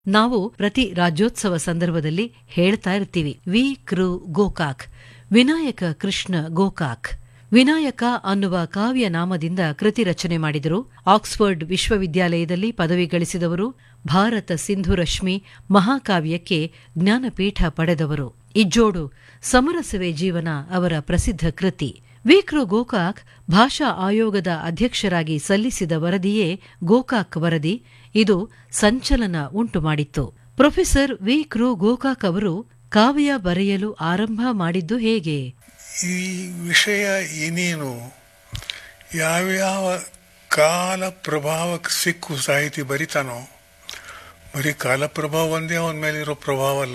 ನಾವು ಪ್ರತಿ ರಾಜ್ಯೋತ್ಸವ ಸಂದರ್ಭದಲ್ಲಿ ಹೇಳ್ತಾ ಇರ್ತೀವಿ ವಿ ಕೃ ಗೋಕಾಕ್ ವಿನಾಯಕ ಕೃಷ್ಣ ಗೋಕಾಕ್ ವಿನಾಯಕ ಅನ್ನುವ ಕಾವ್ಯ ನಾಮದಿಂದ ಕೃತಿ ರಚನೆ ಮಾಡಿದರು ಆಕ್ಸ್ಫರ್ಡ್ ವಿಶ್ವವಿದ್ಯಾಲಯದಲ್ಲಿ ಪದವಿ ಗಳಿಸಿದವರು ಭಾರತ ಸಿಂಧು ರಶ್ಮಿ ಮಹಾಕಾವ್ಯಕ್ಕೆ ಜ್ಞಾನಪೀಠ ಪಡೆದವರು ಇಜ್ಜೋಡು ಸಮರಸವೇ ಜೀವನ ಅವರ ಪ್ರಸಿದ್ಧ ಕೃತಿ ವಿಕ್ರು ಗೋಕಾಕ್ ಭಾಷಾ ಆಯೋಗದ ಅಧ್ಯಕ್ಷರಾಗಿ ಸಲ್ಲಿಸಿದ ವರದಿಯೇ ಗೋಕಾಕ್ ವರದಿ ಇದು ಸಂಚಲನ ಉಂಟುಮಾಡಿತ್ತು ಪ್ರೊಫೆಸರ್ ವಿ ಕೃ ಗೋಕಾಕ್ ಅವರು ಕಾವ್ಯ ಬರೆಯಲು ಆರಂಭ ಮಾಡಿದ್ದು ಹೇಗೆ ಈ ವಿಷಯ ಏನೇನು ಯಾವ್ಯಾವ ಕಾಲ ಪ್ರಭಾವಕ್ಕೆ ಸಿಕ್ಕು ಸಾಹಿತಿ ಬರಿತಾನೋ ಬರೀ ಕಾಲ ಪ್ರಭಾವ ಒಂದೇ ಅವನ ಮೇಲೆ ಇರೋ ಪ್ರಭಾವ ಅಲ್ಲ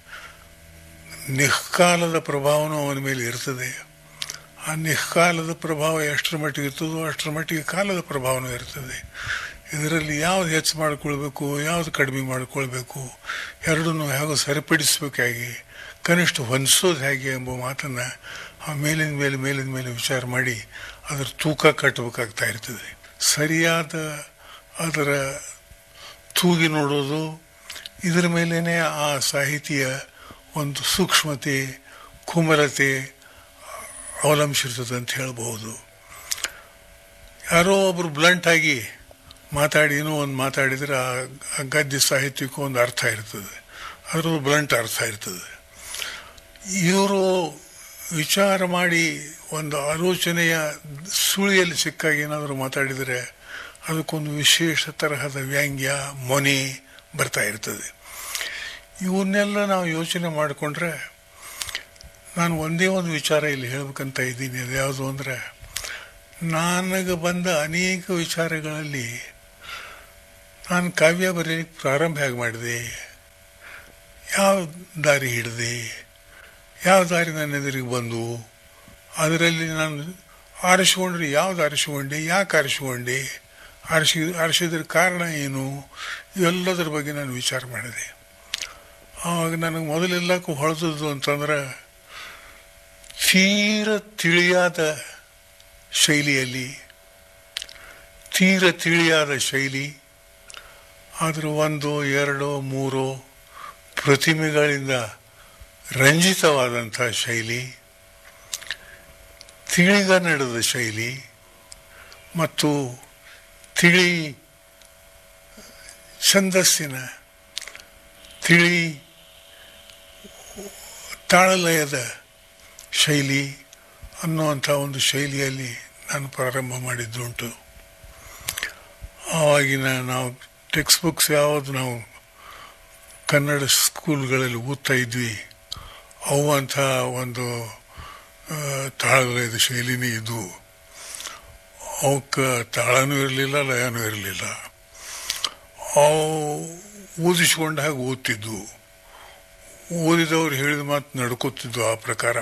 ನಿಷ್ಕಾಲದ ಪ್ರಭಾವನೂ ಅವನ ಮೇಲೆ ಇರ್ತದೆ ಆ ನಿಷ್ಕಾಲದ ಪ್ರಭಾವ ಎಷ್ಟರ ಮಟ್ಟಿಗೆ ಇರ್ತದೋ ಅಷ್ಟರ ಮಟ್ಟಿಗೆ ಕಾಲದ ಪ್ರಭಾವನೂ ಇರ್ತದೆ ಇದರಲ್ಲಿ ಯಾವ್ದು ಹೆಚ್ಚು ಮಾಡಿಕೊಳ್ಬೇಕು ಯಾವ್ದು ಕಡಿಮೆ ಮಾಡಿಕೊಳ್ಬೇಕು ಎರಡನ್ನೂ ಹೇಗೋ ಸರಿಪಡಿಸಬೇಕಾಗಿ ಕನಿಷ್ಠ ಹೊಂದಿಸೋದು ಹೇಗೆ ಎಂಬ ಮಾತನ್ನು ಆ ಮೇಲಿನ ಮೇಲೆ ಮೇಲಿನ ಮೇಲೆ ವಿಚಾರ ಮಾಡಿ ಅದರ ತೂಕ ಕಟ್ಟಬೇಕಾಗ್ತಾ ಇರ್ತದೆ ಸರಿಯಾದ ಅದರ ತೂಗಿ ನೋಡೋದು ಇದರ ಮೇಲೇ ಆ ಸಾಹಿತಿಯ ಒಂದು ಸೂಕ್ಷ್ಮತೆ ಕುಮಲತೆ ಅವಲಂಬಿಸಿರ್ತದೆ ಅಂತ ಹೇಳ್ಬೋದು ಯಾರೋ ಒಬ್ರು ಬ್ಲಂಟ್ ಆಗಿ ಮಾತಾಡಿ ಏನೋ ಒಂದು ಮಾತಾಡಿದರೆ ಆ ಗದ್ಯ ಸಾಹಿತ್ಯಕ್ಕೂ ಒಂದು ಅರ್ಥ ಇರ್ತದೆ ಅದರದ್ದು ಬ್ಲಂಟ್ ಅರ್ಥ ಇರ್ತದೆ ಇವರು ವಿಚಾರ ಮಾಡಿ ಒಂದು ಆಲೋಚನೆಯ ಸುಳಿಯಲ್ಲಿ ಸಿಕ್ಕಾಗ ಏನಾದರೂ ಮಾತಾಡಿದರೆ ಅದಕ್ಕೊಂದು ವಿಶೇಷ ತರಹದ ವ್ಯಾಂಗ್ಯ ಮೊನೆ ಬರ್ತಾ ಇರ್ತದೆ ಇವನ್ನೆಲ್ಲ ನಾವು ಯೋಚನೆ ಮಾಡಿಕೊಂಡ್ರೆ ನಾನು ಒಂದೇ ಒಂದು ವಿಚಾರ ಇಲ್ಲಿ ಹೇಳ್ಬೇಕಂತ ಇದ್ದೀನಿ ಅದು ಯಾವುದು ಅಂದರೆ ನನಗೆ ಬಂದ ಅನೇಕ ವಿಚಾರಗಳಲ್ಲಿ ನಾನು ಕಾವ್ಯ ಬರೆಯಲಿಕ್ಕೆ ಪ್ರಾರಂಭ ಹೇಗೆ ಮಾಡಿದೆ ಯಾವ ದಾರಿ ಹಿಡಿದೆ ಯಾವ ದಾರಿ ನನ್ನ ಎದುರಿಗೆ ಬಂದು ಅದರಲ್ಲಿ ನಾನು ಆರಿಸಿಕೊಂಡ್ರೆ ಯಾವ್ದು ಆರಿಸಿಕೊಂಡೆ ಯಾಕೆ ಆರಿಸಿಕೊಂಡೆ ಆರಿಸಿ ಆರಿಸಿದ್ರ ಕಾರಣ ಏನು ಇವೆಲ್ಲದರ ಬಗ್ಗೆ ನಾನು ವಿಚಾರ ಮಾಡಿದೆ ಆವಾಗ ನನಗೆ ಮೊದಲೆಲ್ಲಕ್ಕೂ ಹೊಳೆದದ್ದು ಅಂತಂದ್ರೆ ತೀರ ತಿಳಿಯಾದ ಶೈಲಿಯಲ್ಲಿ ತೀರ ತಿಳಿಯಾದ ಶೈಲಿ ಆದರೂ ಒಂದು ಎರಡು ಮೂರು ಪ್ರತಿಮೆಗಳಿಂದ ರಂಜಿತವಾದಂಥ ಶೈಲಿ ತಿಳಿಗನ್ನಡದ ಶೈಲಿ ಮತ್ತು ತಿಳಿ ಛಂದಸ್ಸಿನ ತಿಳಿ ತಾಳಲಯದ ಶೈಲಿ ಅನ್ನುವಂಥ ಒಂದು ಶೈಲಿಯಲ್ಲಿ ನಾನು ಪ್ರಾರಂಭ ಮಾಡಿದ್ದುಂಟು ಆವಾಗಿನ ನಾವು ಟೆಕ್ಸ್ಟ್ ಬುಕ್ಸ್ ಯಾವುದು ನಾವು ಕನ್ನಡ ಸ್ಕೂಲ್ಗಳಲ್ಲಿ ಓದ್ತಾ ಇದ್ವಿ ಅವು ಅಂಥ ಒಂದು ತಾಳಲಯದ ಶೈಲಿನೇ ಇದ್ವು ಅವಕ್ಕೆ ತಾಳನೂ ಇರಲಿಲ್ಲ ಲಯನೂ ಇರಲಿಲ್ಲ ಅವು ಓದಿಸ್ಕೊಂಡ ಹಾಗೆ ಓದ್ತಿದ್ವು ಓದಿದವ್ರು ಹೇಳಿದ ಮಾತು ನಡ್ಕೋತಿದ್ವು ಆ ಪ್ರಕಾರ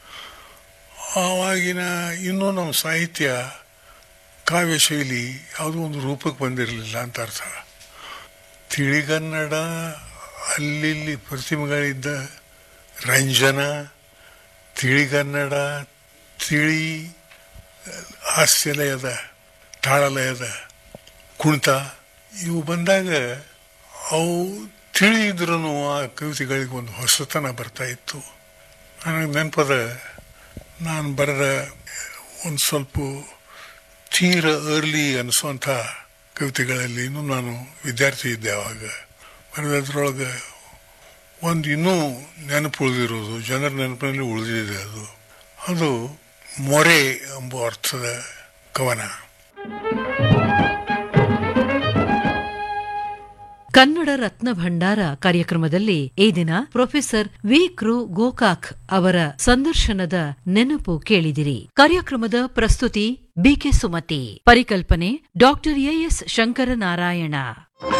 ಆವಾಗಿನ ಇನ್ನೂ ನಮ್ಮ ಸಾಹಿತ್ಯ ಕಾವ್ಯ ಶೈಲಿ ಯಾವುದೋ ಒಂದು ರೂಪಕ್ಕೆ ಬಂದಿರಲಿಲ್ಲ ಅಂತ ಅರ್ಥ ತಿಳಿಗನ್ನಡ ಅಲ್ಲಿಲ್ಲಿ ಪ್ರತಿಮೆಗಳಿದ್ದ ರಂಜನ ತಿಳಿಗನ್ನಡ ತಿಳಿ ಹಾಸ್ಯಲಯದ ತಾಳಲಯದ ಕುಣಿತ ಇವು ಬಂದಾಗ ಅವು ತಿಳಿಯಿದ್ರೂ ಆ ಕವಿತೆಗಳಿಗೆ ಒಂದು ಹೊಸತನ ಬರ್ತಾ ಇತ್ತು ನನಗೆ ನೆನಪದ ನಾನು ಬರೆದ ಒಂದು ಸ್ವಲ್ಪ ತೀರ ಅರ್ಲಿ ಅನಿಸುವಂಥ ಕವಿತೆಗಳಲ್ಲಿ ಇನ್ನೂ ನಾನು ವಿದ್ಯಾರ್ಥಿ ಇದ್ದೆ ಆವಾಗ ಬರೆದದ್ರೊಳಗೆ ಒಂದು ಇನ್ನೂ ನೆನಪು ಉಳಿದಿರೋದು ಜನರ ನೆನಪಿನಲ್ಲಿ ಉಳಿದಿದೆ ಅದು ಅದು ಮೊರೆ ಎಂಬ ಅರ್ಥದ ಕವನ ಕನ್ನಡ ರತ್ನ ಭಂಡಾರ ಕಾರ್ಯಕ್ರಮದಲ್ಲಿ ಈ ದಿನ ಪ್ರೊಫೆಸರ್ ವಿ ಕೃ ಗೋಕಾಕ್ ಅವರ ಸಂದರ್ಶನದ ನೆನಪು ಕೇಳಿದಿರಿ ಕಾರ್ಯಕ್ರಮದ ಪ್ರಸ್ತುತಿ ಬಿಕೆ ಸುಮತಿ ಪರಿಕಲ್ಪನೆ ಡಾಕ್ಟರ್ ಎಎಸ್ ಶಂಕರನಾರಾಯಣ